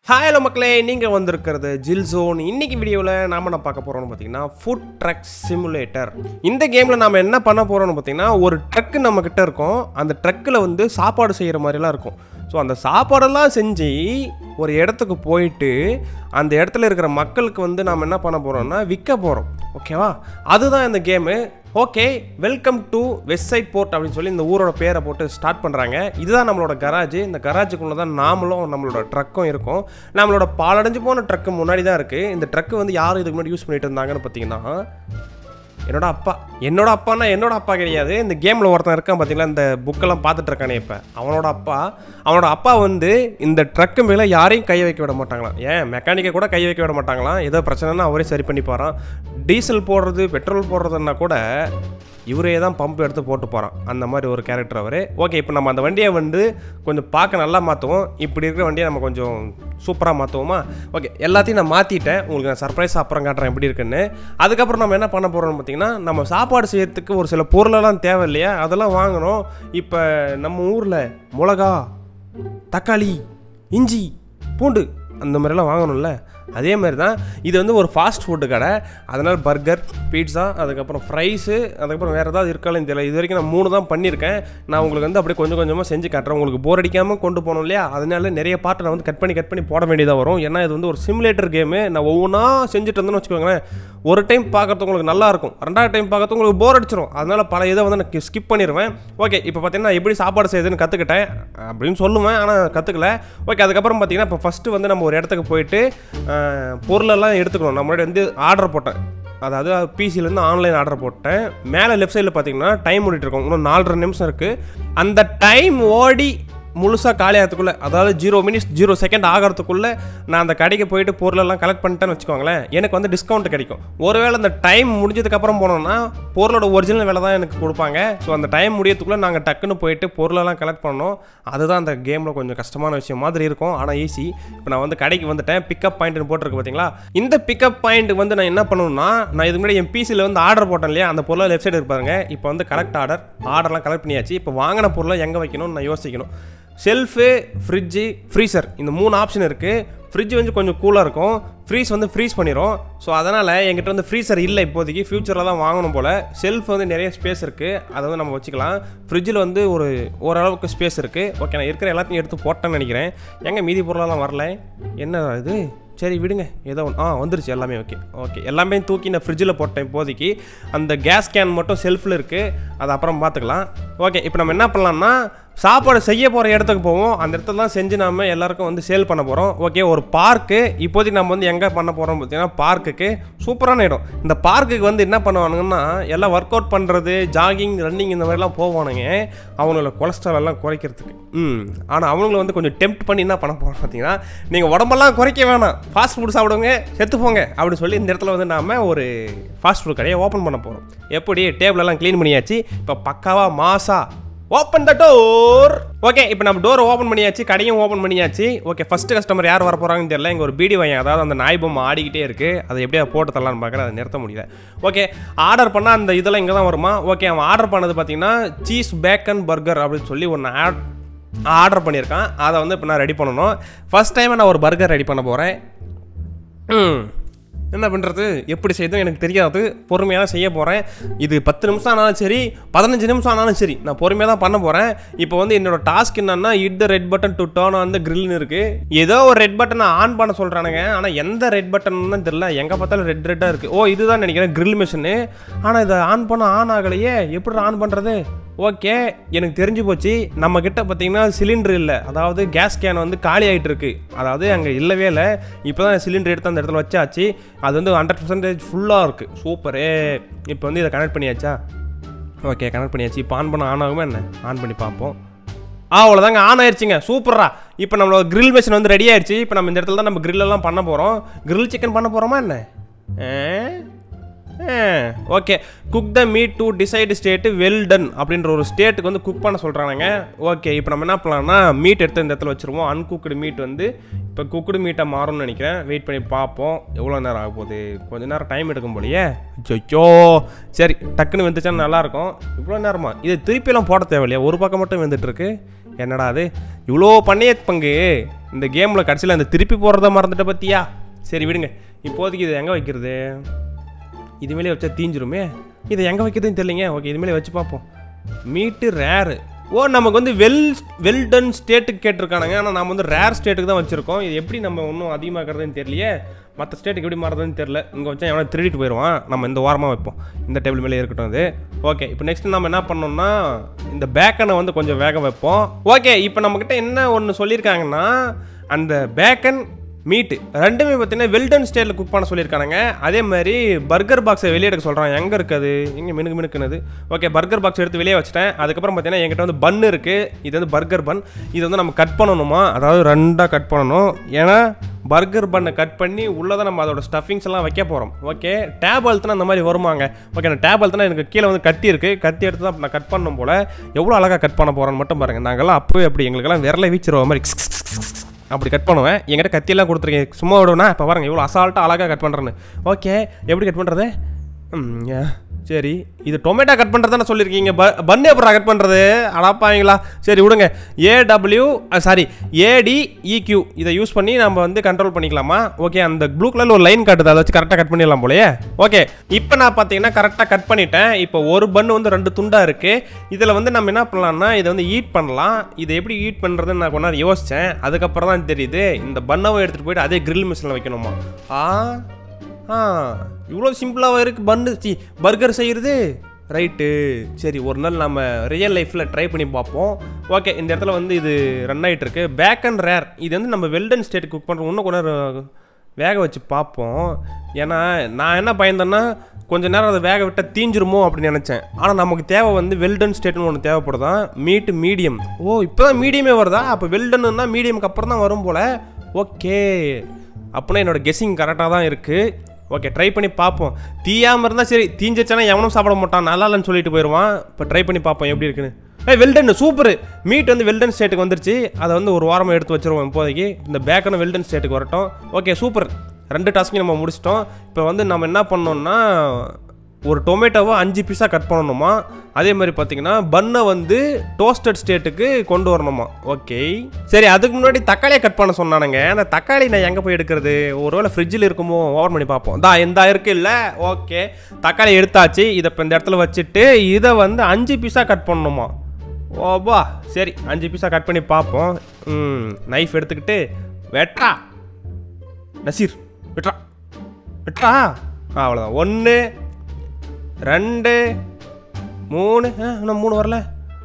hi hello மக்களே நீங்கள் வந்திருக்கிறது ஜில் ஜோன் இன்னைக்கு வீடியோவில் நாம என்ன பார்க்க போகிறோம்னு பார்த்தீங்கன்னா ஃபுட் ட்ரக் சிமுலேட்டர் இந்த கேமில் நாம் என்ன பண்ண போகிறோம்னு பார்த்தீங்கன்னா ஒரு ட்ரக்கு நம்மக்கிட்ட இருக்கும் அந்த ட்ரக்கில் வந்து சாப்பாடு செய்கிற மாதிரிலாம் இருக்கும் ஸோ அந்த சாப்பாடெல்லாம் செஞ்சு ஒரு இடத்துக்கு போயிட்டு அந்த இடத்துல இருக்கிற மக்களுக்கு வந்து நாம் என்ன பண்ண போகிறோம்னா விற்க போகிறோம் ஓகேவா அதுதான் இந்த game okay welcome to west side port அப்படின்னு சொல்லி இந்த ஊரோட பேரை போட்டு ஸ்டார்ட் பண்ணுறாங்க இதுதான் நம்மளோட கராஜ் இந்த கராஜுக்குள்ளே தான் நாமளும் நம்மளோட ட்ரக்கும் இருக்கும் நம்மளோட பாலடைஞ்சு போன ட்ரக்கு முன்னாடி தான் இருக்குது இந்த ட்ரக்கு வந்து யாரும் இதுக்கு முன்னாடி யூஸ் பண்ணிட்டு இருந்தாங்கன்னு பார்த்தீங்கன்னா என்னோட அப்பா என்னோட அப்பான்னா என்னோட அப்பா கிடையாது இந்த கேமில் ஒருத்தன் இருக்கான் பார்த்தீங்களா இந்த புக்கெல்லாம் பார்த்துட்டு இருக்கானே இப்போ அவனோட அப்பா அவனோட அப்பா வந்து இந்த ட்ரக்கு மேலே யாரையும் கை வைக்க விட மாட்டாங்களாம் ஏன் மெக்கானிக்கை கூட கை வைக்க விட மாட்டாங்களாம் ஏதோ பிரச்சனைனா அவரே சரி பண்ணி போகிறான் டீசல் போடுறது பெட்ரோல் போடுறதுன்னா கூட இவரே தான் பம்ப் எடுத்து போட்டு போகிறான் அந்த மாதிரி ஒரு கேரக்டர் அவர் ஓகே இப்போ நம்ம அந்த வண்டியை வந்து கொஞ்சம் பார்க்க நல்லா மாற்றுவோம் இப்படி இருக்கிற வண்டியை நம்ம கொஞ்சம் சூப்பராக மாற்றுவோமா ஓகே எல்லாத்தையும் நான் மாற்றிட்டேன் உங்களுக்கு நான் சர்ப்ரைஸ் அப்புறம் காட்டுறேன் எப்படி இருக்குன்னு அதுக்கப்புறம் நம்ம என்ன பண்ண போகிறோம்னு பார்த்தீங்கன்னா நம்ம சாப்பாடு செய்யறதுக்கு ஒரு சில பொருளெல்லாம் தேவை இல்லையா அதெல்லாம் வாங்கணும் இப்போ நம்ம ஊரில் மிளகா தக்காளி இஞ்சி பூண்டு அந்த மாதிரிலாம் வாங்கணும்ல அதே மாதிரி தான் இது வந்து ஒரு ஃபாஸ்ட் ஃபுட்டு கடை அதனால் பர்கர் பீட்சா அதுக்கப்புறம் ஃப்ரைஸு அதுக்கப்புறம் வேறு ஏதாவது இருக்காலும் தெரியல இது வரைக்கும் நான் மூணு தான் பண்ணியிருக்கேன் நான் உங்களுக்கு வந்து அப்படியே கொஞ்சம் கொஞ்சமாக செஞ்சு காட்டுறேன் உங்களுக்கு போர் அடிக்காமல் கொண்டு போகணும் இல்லையா அதனால நிறைய பாட்டை நான் வந்து கட் பண்ணி கட் பண்ணி போட வேண்டியதாக வரும் ஏன்னா இது வந்து ஒரு சிமுலேட்டர் கேமு நான் ஒவ்வொன்றா செஞ்சுட்டு இருந்தேன்னு வச்சுக்கோங்களேன் ஒரு டைம் பார்க்கறது உங்களுக்கு நல்லா இருக்கும் ரெண்டாவது டைம் பார்க்கறது உங்களுக்கு போர் அடிச்சிடும் அதனால பல இதை வந்து நான் ஸ்கிப் பண்ணிடுவேன் ஓகே இப்போ பார்த்தீங்கன்னா எப்படி சாப்பாடு செய்யுதுன்னு கற்றுக்கிட்டேன் அப்படின்னு சொல்லுவேன் ஆனால் கற்றுக்கல ஓகே அதுக்கப்புறம் பார்த்தீங்கன்னா இப்போ ஃபஸ்ட்டு வந்து நம்ம ஒரு இடத்துக்கு போயிட்டு அஹ், பொருளெல்லாம் எடுத்துக்கணும் நான் முன்னாடி வந்து ஆர்டர் போட்டேன் அதாவது பிசிலேருந்து ஆன்லைன் ஆர்டர் போட்டேன் மேலே லெஃப்ட் சைடில் பார்த்தீங்கன்னா டைம் ஓடிட்டு இருக்கோம் இன்னும் நாலரை நிமிஷம் இருக்குது அந்த டைம் ஓடி முழுசாக காலி ஆகிறதுக்குள்ளே அதாவது ஜீரோ மினிட்ஸ் ஜீரோ செகண்ட் ஆகிறதுக்குள்ளே நான் அந்த கடைக்கு போயிட்டு பொருளெல்லாம் கலெக்ட் பண்ணிட்டேன்னு வச்சுக்கோங்களேன் எனக்கு வந்து டிஸ்கவுண்ட் கிடைக்கும் ஒருவேளை அந்த டைம் முடிஞ்சதுக்கப்புறம் போனோம்னா பொருளோட ஒரிஜினல் விலை தான் எனக்கு கொடுப்பாங்க ஸோ அந்த டைம் முடியறதுக்குள்ளே நாங்கள் டக்குன்னு போயிட்டு பொருளெல்லாம் கலெக்ட் பண்ணோம் அதுதான் அந்த கேமில் கொஞ்சம் கஷ்டமான விஷயம் மாதிரி இருக்கும் ஆனால் ஈஸி இப்போ நான் வந்து கடைக்கு வந்துட்டேன் பிக்கப் பாயிண்ட்னு போட்டிருக்கு பார்த்தீங்களா இந்த பிக்கப் பாயிண்ட் வந்து நான் என்ன பண்ணணும்னா நான் இதுக்கு முன்னாடி என் பிசியில் வந்து ஆர்டர் போட்டேன் இல்லையா அந்த பொருளை லெஃப்ட் சைடு இருப்பாருங்க இப்போ வந்து கரெக்ட் ஆர்டர் ஆர்டர்லாம் கலெக்ட் பண்ணியாச்சு இப்போ வாங்கின பொருளை எங்கே வைக்கணும்னு நான் யோசிக்கணும் ஷெல்ஃபு ஃப்ரிட்ஜு ஃப்ரீசர் இந்த மூணு ஆப்ஷன் இருக்குது ஃப்ரிட்ஜ் வந்து கொஞ்சம் கூலாக இருக்கும் ஃப்ரீஸ் வந்து ஃப்ரீஸ் பண்ணிடும் ஸோ அதனால் என்கிட்ட வந்து ஃப்ரீசர் இல்லை இப்போதைக்கு ஃப்யூச்சரில் தான் வாங்கணும் போல் ஷெல்ஃப் வந்து நிறைய ஸ்பேஸ் இருக்குது அதை வந்து நம்ம வச்சுக்கலாம் ஃப்ரிட்ஜில் வந்து ஒரு ஓரளவுக்கு ஸ்பேஸ் இருக்குது ஓகே நான் இருக்கிற எல்லாத்தையும் எடுத்து போட்டேன்னு நினைக்கிறேன் எங்கே மீதி பொருளெல்லாம் வரல என்ன இது சரி விடுங்க ஏதோ ஒன்று ஆ வந்துருச்சு எல்லாமே ஓகே ஓகே எல்லாமே தூக்கி நான் ஃப்ரிட்ஜில் போட்டேன் இப்போதைக்கு அந்த கேஸ் கேன் மட்டும் செல்ஃபில் இருக்குது அது அப்புறம் பார்த்துக்கலாம் ஓகே இப்போ நம்ம என்ன பண்ணலாம்னா சாப்பாடு செய்ய போகிற இடத்துக்கு போவோம் அந்த இடத்துல தான் செஞ்சு நாம எல்லாருக்கும் வந்து சேல் பண்ண போகிறோம் ஓகே ஒரு பார்க்கு இப்போதைக்கு நம்ம வந்து எங்கே பண்ண போகிறோம் பார்த்தீங்கன்னா பார்க்குக்கு சூப்பரான இடம் இந்த பார்க்குக்கு வந்து என்ன பண்ணுவானுங்கன்னா எல்லாம் ஒர்க் அவுட் பண்ணுறது ஜாகிங் ரன்னிங் இந்த மாதிரிலாம் போவானுங்க அவங்களோட கொலஸ்ட்ரால் எல்லாம் குறைக்கிறதுக்கு ம் ஆனால் அவங்கள வந்து கொஞ்சம் டெம்ப்ட் பண்ணி என்ன பண்ண போகிறோம் பார்த்தீங்கன்னா நீங்கள் உடம்பெல்லாம் குறைக்க வேணாம் ஃபாஸ்ட் ஃபுட் சாப்பிடுங்க செத்து போங்க அப்படின்னு சொல்லி இந்த இடத்துல வந்து நாம ஒரு ஃபாஸ்ட் ஃபுட் கடையை ஓப்பன் பண்ண போகிறோம் எப்படி டேபிள் எல்லாம் க்ளீன் பண்ணியாச்சு இப்போ பக்காவா மாசா ஓப்பன் த டோர் ஓகே இப்போ நம்ம டோர் ஓப்பன் பண்ணியாச்சு கடையும் ஓப்பன் பண்ணியாச்சு ஓகே ஃபர்ஸ்ட் கஸ்டமர் யார் வர போகிறாங்கன்னு தெரியல இங்கே ஒரு பீடி வாங்க அதாவது அந்த நாய் பொம்மை ஆடிக்கிட்டே இருக்குது அதை எப்படியா போட்டு தரலான்னு பார்க்குறேன் அதை நிறுத்த முடியல ஓகே ஆர்டர் பண்ணால் அந்த இதெல்லாம் இங்கே தான் வருமா ஓகே அவன் ஆர்டர் பண்ணது பார்த்தீங்கன்னா சீஸ் பேக்கன் பர்கர் அப்படின்னு சொல்லி ஒன்று ஆட் ஆர்டர் பண்ணியிருக்கான் அதை வந்து இப்போ நான் ரெடி பண்ணணும் ஃபர்ஸ்ட் டைம் நான் ஒரு பர்கர் ரெடி பண்ண போகிறேன் ம் என்ன பண்ணுறது எப்படி செய்யணும் எனக்கு தெரியாது பொறுமையாக தான் செய்ய போகிறேன் இது பத்து நிமிஷம் ஆனாலும் சரி பதினஞ்சு நிமிஷம் ஆனாலும் சரி நான் பொறுமையாக தான் பண்ண போகிறேன் இப்போ வந்து என்னோட டாஸ்க் என்னன்னா hit the red button to turn on the கிரில்னு இருக்குது ஏதோ ஒரு ரெட் பட்டனை ஆன் பண்ண சொல்கிறானுங்க ஆனால் எந்த ரெட் பட்டன் தான் தெரியல எங்கே பார்த்தாலும் ரெட் ரெட்டாக இருக்குது ஓ இதுதான் நினைக்கிறேன் கிரில் மிஷினு ஆனால் இதை ஆன் பண்ண ஆன் ஆகலையே எப்படி ஆன் பண்ணுறது ஓகே எனக்கு தெரிஞ்சு போச்சு நம்ம கிட்ட பார்த்தீங்கன்னா சிலிண்டர் இல்லை அதாவது கேஸ் கேன் வந்து காலி ஆகிட்டு இருக்கு அதாவது அங்கே இல்லவே இல்லை இப்போ தான் சிலிண்டர் எடுத்து அந்த இடத்துல வச்சாச்சு அது வந்து ஹண்ட்ரட் பர்சன்டேஜ் ஃபுல்லாக இருக்குது சூப்பரு இப்போ வந்து இதை கனெக்ட் பண்ணியாச்சா ஓகே கனெக்ட் பண்ணியாச்சு இப்போ ஆன் பண்ண ஆன் ஆகுமா என்ன ஆன் பண்ணி பார்ப்போம் ஆ அவ்வளோதாங்க ஆன் ஆயிடுச்சுங்க சூப்பரா இப்போ நம்மளோட grill மிஷின் வந்து ரெடி ஆயிடுச்சு இப்போ நம்ம இந்த இடத்துல தான் நம்ம grill எல்லாம் பண்ண போகிறோம் grill சிக்கன் பண்ண போகிறோமா என்ன okay cook the meat to desired state well done அப்படின்ற ஒரு ஸ்டேட்டுக்கு வந்து குக் பண்ண சொல்கிறானுங்க ஓகே இப்போ நம்ம என்ன பண்ணலாம்னா மீட் எடுத்து இந்த இடத்துல வச்சுருவோம் அன்குக்டு மீட் வந்து இப்போ குக்குடு மீட்டாக மாறும்னு நினைக்கிறேன் வெயிட் பண்ணி பார்ப்போம் எவ்வளோ நேரம் ஆக போகுது கொஞ்ச நேரம் டைம் எடுக்கும் போலயே ஜொச்சோ சரி டக்குன்னு வெந்துச்சா நல்லாயிருக்கும் இவ்வளோ நேரமா இது திருப்பியெல்லாம் போட தேவையில்லையா ஒரு பக்கம் மட்டும் வெந்துட்டு இருக்கு என்னடா அது இவ்வளோ பண்ணைய பங்கு இந்த கேமில் கடைசியில் அந்த திருப்பி போடுறத மறந்துட்ட பத்தியா சரி விடுங்க இப்போதைக்கு இது எங்கே வைக்கிறது இதுமேலே வச்சா தீஞ்சிருமே இதை எங்கே வைக்கிறதுன்னு தெரியலைங்க ஓகே இதுமேலே வச்சு பார்ப்போம் மீட்டு ரேரு ஓ நமக்கு வந்து வெல் வெல் டன் ஸ்டேட்டுக்கு கேட்டிருக்கானுங்க ஆனால் நம்ம வந்து ரேர் ஸ்டேட்டுக்கு தான் வச்சுருக்கோம் இது எப்படி நம்ம இன்னும் அதிகமாக்குறதுன்னு தெரியலையே மற்ற ஸ்டேட்டுக்கு எப்படி மாறுறதுன்னு தெரியல இங்கே வச்சா எவனா திருடிட்டு போயிடுவான் நம்ம இந்த வாரமாக வைப்போம் இந்த டேபிள் மேலே இருக்கட்டும் அது ஓகே இப்போ நெக்ஸ்ட் நம்ம என்ன பண்ணோம்னா இந்த பேக்கனை வந்து கொஞ்சம் வேக வைப்போம் ஓகே இப்போ நம்மக்கிட்ட என்ன ஒன்று சொல்லியிருக்காங்கன்னா அந்த பேக்கன் மீட்டு ரெண்டுமே பார்த்தீங்கன்னா வெல்டன் ஸ்டைலில் குக் பண்ண சொல்லியிருக்கானுங்க அதே மாதிரி பர்கர் பாக்ஸை வெளியே எடுக்க சொல்கிறான் எங்கே இருக்குது எங்கே மினுக்கு மினுக்குனது ஓகே பர்கர் பாக்ஸ் எடுத்து வெளியே வச்சிட்டேன் அதுக்கப்புறம் பார்த்தீங்கன்னா என்கிட்ட வந்து பன் இருக்குது இது வந்து பர்கர் பன் இது வந்து நம்ம கட் பண்ணணுமா அதாவது ரெண்டாக கட் பண்ணணும் ஏன்னா பர்கர் பண்ணை கட் பண்ணி உள்ளே தான் நம்ம அதோட ஸ்டஃபிங்ஸ் எல்லாம் வைக்க போகிறோம் ஓகே டேப் அழுத்தினா அந்த மாதிரி வருமாங்க ஓகே நான் டேப் அழுத்தினா எனக்கு கீழே வந்து கத்தி இருக்குது கத்தி எடுத்து தான் நான் கட் பண்ணும் போல் எவ்வளோ அழகாக கட் பண்ண போகிறோன்னு மட்டும் பாருங்கள் நாங்கள்லாம் அப்போவே அப்படி எங்களுக்கெல்லாம் விரலை வீச்சிருவ மாதிரி அப்படி கட் பண்ணுவேன் என்கிட்ட கத்தியெல்லாம் கொடுத்துருக்கேன் சும்மா விடுவேனா இப்போ பாருங்க இவ்வளோ அசால்ட்டாக அழகாக கட் பண்ணுறேன்னு ஓகே எப்படி கட் பண்ணுறது ம், ஏ, சரி இது டொமேட்டோ கட் பண்ணுறதானே சொல்லியிருக்கீங்க ப பன்னு எப்படா கட் பண்ணுறது அடாப்பாங்களா சரி விடுங்க ஏடபிள்யூ சாரி ஏடிஇக்யூ இதை யூஸ் பண்ணி நம்ம வந்து கண்ட்ரோல் பண்ணிக்கலாமா ஓகே அந்த ப்ளூ கலரில் ஒரு லைன் காட்டுது அதை வச்சு கரெக்டாக கட் பண்ணிடலாம் போலயே ஓகே இப்போ நான் பார்த்தீங்கன்னா கரெக்டாக கட் பண்ணிட்டேன் இப்போ ஒரு பன்னு வந்து ரெண்டு துண்டாக இருக்குது இதில் வந்து நம்ம என்ன பண்ணலாம்னா இதை வந்து ஈட் பண்ணலாம் இதை எப்படி ஈட் பண்ணுறதுன்னு நான் கொஞ்ச நேரம் யோசித்தேன் அதுக்கப்புறம் தான் தெரியுது இந்த பன்னவை எடுத்துகிட்டு போயிட்டு அதே grill மிஷினில் வைக்கணுமா ஆ ஆ இவ்வளோ சிம்பிளாக இருக்குது பன்னு சி பர்கர் செய்கிறது ரைட்டு சரி ஒரு நாள் நம்ம ரியல் லைஃப்பில் ட்ரை பண்ணி பார்ப்போம் ஓகே இந்த இடத்துல வந்து இது ரன் ஆகிட்டு இருக்கு பேக் அண்ட் ரேர் இது வந்து நம்ம வெல்டன் ஸ்டேட் குக் பண்ணுறோம் இன்னும் கொஞ்ச நேரம் வேக வச்சு பார்ப்போம் ஏன்னா நான் என்ன பயந்தேன்னா கொஞ்ச நேரம் அதை வேக விட்டால் தீஞ்சிருமோ அப்படின்னு நினச்சேன் ஆனால் நமக்கு தேவை வந்து வெல்டன் ஸ்டேட்னு ஒன்று தேவைப்படுதான் மீட்டு மீடியம் ஓ இப்போ தான் மீடியமே வருதா அப்போ வெல்டன்னா மீடியமுக்கு அப்புறம் தான் வரும் போல் ஓகே அப்படின்னா என்னோட கெஸ்ஸிங் கரெக்டாக தான் இருக்குது ஓகே ட்ரை பண்ணி பார்ப்போம் தீயாமல் இருந்தால் சரி தீஞ்சிச்சானா எவனும் சாப்பிட மாட்டான் நல்லா இல்லைன்னு சொல்லிட்டு போயிடுவான் இப்போ ட்ரை பண்ணி பார்ப்போம் எப்படி இருக்குன்னு ஏய் வெல்டன் சூப்பர் மீட் வந்து வெல்டன் ஸ்டேட்டுக்கு வந்துருச்சு அதை வந்து ஒரு வாரமாக எடுத்து வச்சிருவோம் இப்போதைக்கு இந்த பேக்கனும் வெல்டன் ஸ்டேட்டுக்கு வரட்டும் ஓகே சூப்பர் ரெண்டு டாஸ்க்கையும் நம்ம முடிச்சிட்டோம் இப்போ வந்து நம்ம என்ன பண்ணோம்னா ஒரு டொமேட்டோவை அஞ்சு பீஸாக கட் பண்ணணுமா அதே மாதிரி பார்த்தீங்கன்னா பன்னை வந்து டோஸ்டட் ஸ்டேட்டுக்கு கொண்டு வரணுமா ஓகே சரி அதுக்கு முன்னாடி தக்காளியை கட் பண்ண சொன்னானுங்க அந்த தக்காளி நான் எங்கே போய் எடுக்கிறது ஒருவேளை ஃப்ரிட்ஜில் இருக்குமோ ஓவர் பண்ணி பார்ப்போம் தா எந்த இருக்கு இல்லை ஓகே தக்காளி எடுத்தாச்சு இதை இப்போ இந்த இடத்துல வச்சுட்டு இதை வந்து அஞ்சு பீஸாக கட் பண்ணணுமா ஓபா சரி அஞ்சு பீஸாக கட் பண்ணி பார்ப்போம் ம் நைஃப் எடுத்துக்கிட்டு வெட்றா நசீர் வெட்றா வெட்றா ஆ அவ்வளோதான் ஒன்று ரெண்டு மூணு ஆ, இன்னும் மூணு வரல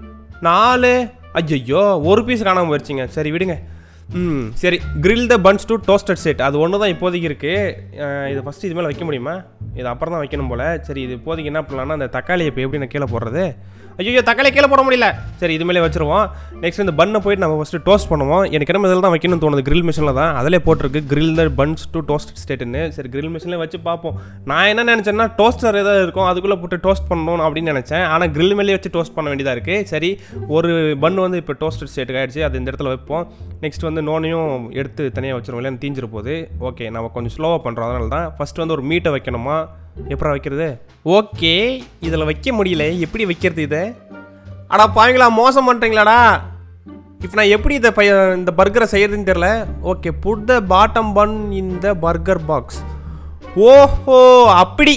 நாலு ஐயோ ஒரு பீஸ் காணாமல் போயிடுச்சிங்க சரி விடுங்க ம் சரி grill the buns to toasted state அது ஒன்று தான் இப்போதைக்கு இருக்குது இது ஃபஸ்ட்டு இது மேலே வைக்க முடியுமா இது அப்புறம் தான் வைக்கணும் போல் சரி இது இப்போதைக்கு என்ன பண்ணலாம்னா அந்த தக்காளியை இப்போ எப்படி நான் கீழே போடுறது ஐயோ தக்காளி கீழே போட முடியல சரி இது மேலே வச்சிருவோம் நெக்ஸ்ட் இந்த பன்னை போயிட்டு நம்ம ஃபஸ்ட்டு டோஸ்ட் பண்ணுவோம் எனக்கு என்ன இதில் தான் வைக்கணும்னு தோணுது grill மிஷினில் தான் அதிலே போட்டிருக்கு grill the buns to toast ஸ்டேட்டுன்னு சரி grill மிஷினில் வச்சு பார்ப்போம் நான் என்ன நினச்சேன்னா டோஸ்டர் ஏதாவது இருக்கும் அதுக்குள்ளே போட்டு டோஸ்ட் பண்ணணும் அப்படின்னு நினச்சேன் ஆனால் grill மேலே வச்சு டோஸ்ட் பண்ண வேண்டியதாக இருக்குது சரி ஒரு பன் வந்து இப்போ டோஸ்டட் ஸ்டேட்டுக்கு ஆயிடுச்சு அது இந்த இடத்துல வைப்போம் நெக்ஸ்ட் வந்து நோனையும் எடுத்து தனியாக வச்சிருவோம் இல்லையா தீஞ்சிரு போகுது ஓகே நம்ம கொஞ்சம் ஸ்லோவாக பண்ணுறோம் அதனால தான் ஃபஸ்ட்டு வந்து ஒரு மீட்டை வைக்கணுமா எப்படா வைக்கிறது ஓகே இதில் வைக்க முடியல எப்படி வைக்கிறது இதை அடா பாவீங்களா மோசம் பண்ணுறீங்களாடா இப்போ நான் எப்படி இதை பைய இந்த பர்கரை செய்யறதுன்னு தெரில okay put the bottom bun in the burger box ஓஹோ அப்படி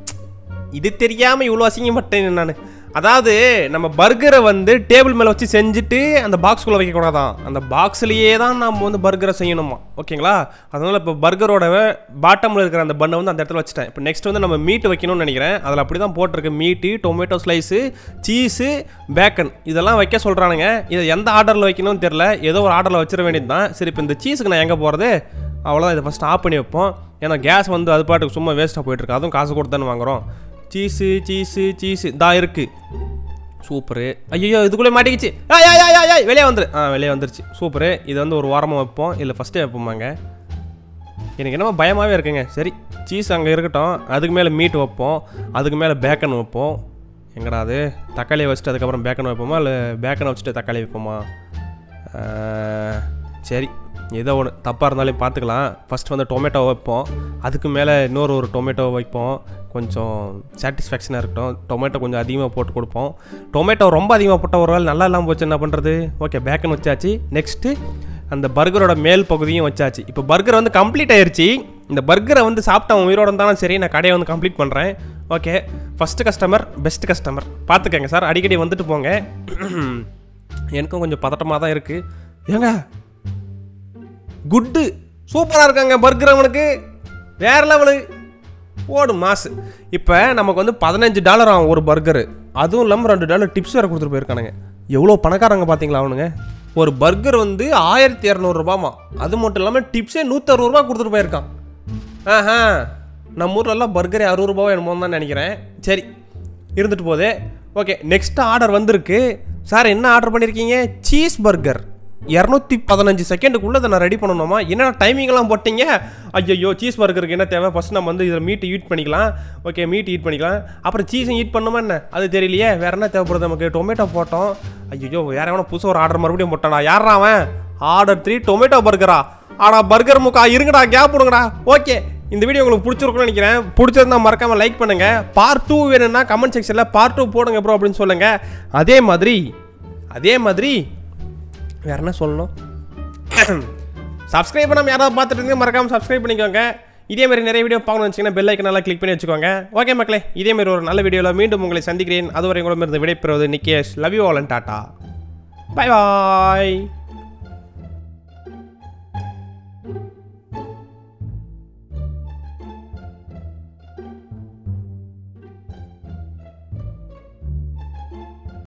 இது தெரியாமல் இவ்வளோ அசிங்கப்பட்டேன் நான் அதாவது நம்ம பர்கரை வந்து டேபிள் மேலே வச்சு செஞ்சுட்டு அந்த பாக்ஸ்குள்ளே வைக்கக்கூடாதான் அந்த பாக்ஸ்லேயே தான் நம்ம வந்து பர்கரை செய்யணுமா ஓகேங்களா அதனால் இப்போ பர்கரோட பாட்டமில் இருக்கிற அந்த பண்ணை வந்து அந்த இடத்துல வச்சுட்டேன் இப்போ நெக்ஸ்ட் வந்து நம்ம மீட் வைக்கணும்னு நினைக்கிறேன் அதில் அப்படி தான் போட்டிருக்கு மீட்டு டொமேட்டோ ஸ்லைஸு சீஸு பேக்கன் இதெல்லாம் வைக்க சொல்கிறானுங்க இதை எந்த ஆர்டரில் வைக்கணும்னு தெரில ஏதோ ஒரு ஆர்டரில் வச்சிட வேண்டியது தான் சரி இப்போ இந்த சீஸுக்கு நான் எங்கே போகிறது அவ்வளோதான் இதை ஃபஸ்ட் ஆஃப் பண்ணி வைப்போம் ஏன்னா கேஸ் வந்து அது பாட்டுக்கு சும்மா வேஸ்ட்டாக போயிட்டுருக்கு அதுவும் காசு கொடுத்து தானே வாங்குறோம் சீஸு சீஸு சீஸு தா இருக்கு சூப்பரு ஐயோ இதுக்குள்ளே மாட்டிக்கிச்சு ஆய் ஆய் ஆய், ஆய் ஆய் வெளியே வந்துரு ஆ வெளியே வந்துருச்சு சூப்பரு இது வந்து ஒரு வாரமாக வைப்போம் இல்லை ஃபஸ்ட்டே வைப்போமாங்க எனக்கு என்னமோ பயமாகவே இருக்குங்க சரி சீஸ் அங்கே இருக்கட்டும் அதுக்கு மேலே மீட் வைப்போம் அதுக்கு மேலே பேக்கன் வைப்போம் எங்கடா அது தக்காளியை வச்சுட்டு அதுக்கப்புறம் பேக்கன் வைப்போமா இல்லை பேக்கனை வச்சுட்டு தக்காளி வைப்போமா ஆ, சரி ஏதோ ஒன்று தப்பாக இருந்தாலும் பார்த்துக்கலாம் ஃபஸ்ட் வந்து டொமேட்டோ வைப்போம் அதுக்கு மேலே இன்னொரு ஒரு டொமேட்டோ வைப்போம் கொஞ்சம் சாட்டிஸ்ஃபேக்ஷனாக இருக்கட்டும் டொமேட்டோ கொஞ்சம் அதிகமாக போட்டு கொடுப்போம் டொமேட்டோ ரொம்ப அதிகமாக போட்ட ஒரு வேளை நல்லா இல்லாமல் போச்சு என்ன பண்ணுறது ஓகே பேக்கன் வச்சாச்சு நெக்ஸ்ட்டு அந்த பர்கரோட மேல் பகுதியும் வச்சாச்சு இப்போ பர்கர் வந்து கம்ப்ளீட் ஆயிருச்சு இந்த பர்கரை வந்து சாப்பிட்டவன் உயிரோட இருந்தாலும் சரி நான் கடையை வந்து கம்ப்ளீட் பண்ணுறேன் okay first customer best customer பார்த்துக்கங்க சார் அடிக்கடி வந்துட்டு போங்க எனக்கும் கொஞ்சம் பதட்டமாக தான் இருக்குது ஏங்க குட்டு சூப்பராக இருக்காங்க பர்கர் அவனுக்கு வேற லெவலு போடு மாசு இப்போ நமக்கு வந்து பதினஞ்சு டாலர் ஆகும் ஒரு பர்கரு அதுவும் இல்லாமல் ரெண்டு டாலர் டிப்ஸ் வேறு கொடுத்துட்டு போயிருக்கானுங்க எவ்வளோ பணக்காரங்க பார்த்தீங்களா அவனுங்க ஒரு பர்கர் வந்து ஆயிரத்தி இரநூறுபாமா அது மட்டும் இல்லாமல் டிப்ஸே நூற்றறுபதுரூபா கொடுத்துட்டு போயிருக்கான் ஆஹா நம்ம ஊர்லலாம் பர்கரே அறுபது ரூபாவோ என்னமோ தான் நினைக்கிறேன் சரி இருந்துட்டு போதே ஓகே நெக்ஸ்ட் ஆர்டர் வந்திருக்கு சார் என்ன ஆர்டர் பண்ணியிருக்கீங்க சீஸ் பர்கர் இரநூத்தி பதினஞ்சு செகண்டுக்குள்ளே அதை நான் ரெடி பண்ணணுமா என்னென்ன டைமிங்லாம் போட்டீங்க ஐயோ சீஸ் பர்கருக்கு என்ன தேவை ஃபஸ்ட் நம்ம வந்து இதில் மீட் ஈட் பண்ணிக்கலாம் ஓகே மீட் ஈட் பண்ணிக்கலாம் அப்புறம் சீஸும் ஈட் பண்ணுமா என்ன அது தெரியலையே வேற என்ன தேவைப்படுது நமக்கு டொமேட்டோ போட்டோம் ஐயோ வேற எவனா புதுசாக ஒரு ஆர்டர் மறுபடியும் போட்டானா யாரா அவன் ஆர்டர் த்ரீ டொமேட்டோ பர்கரா ஆடா பர்கர் முக்கா இருங்கடா கேப் விடுங்கடா ஓகே இந்த வீடியோ உங்களுக்கு பிடிச்சிருக்கும்னு நினைக்கிறேன் பிடிச்சிருந்தா மறக்காம லைக் பண்ணுங்க பார்ட் டூ வேணும்னா கமெண்ட் செக்ஷனில் பார்ட் டூ போடுங்க ப்ரோ அப்படின்னு சொல்லுங்க அதே மாதிரி அதே மாதிரி வேற என்ன சொல்லணும் சப்ஸ்கிரைப் பண்ணாமல் யாராவது பார்த்துட்டு இருந்தீங்க மறக்காம சப்ஸ்கிரைப் பண்ணிக்கோங்க இதே மாதிரி நிறைய வீடியோ பார்க்கணும்னு வச்சிங்கன்னா பெல் ஐக்கன் நல்லா கிளிக் பண்ணி வச்சுக்கோங்க ஓகே மக்களே இதே மாதிரி ஒரு நல்ல வீடியோவில் மீண்டும் உங்களை சந்திக்கிறேன் அதுவரை உங்களிடமிருந்து விடைபெறுவது Nikesh love you all and tata bye bye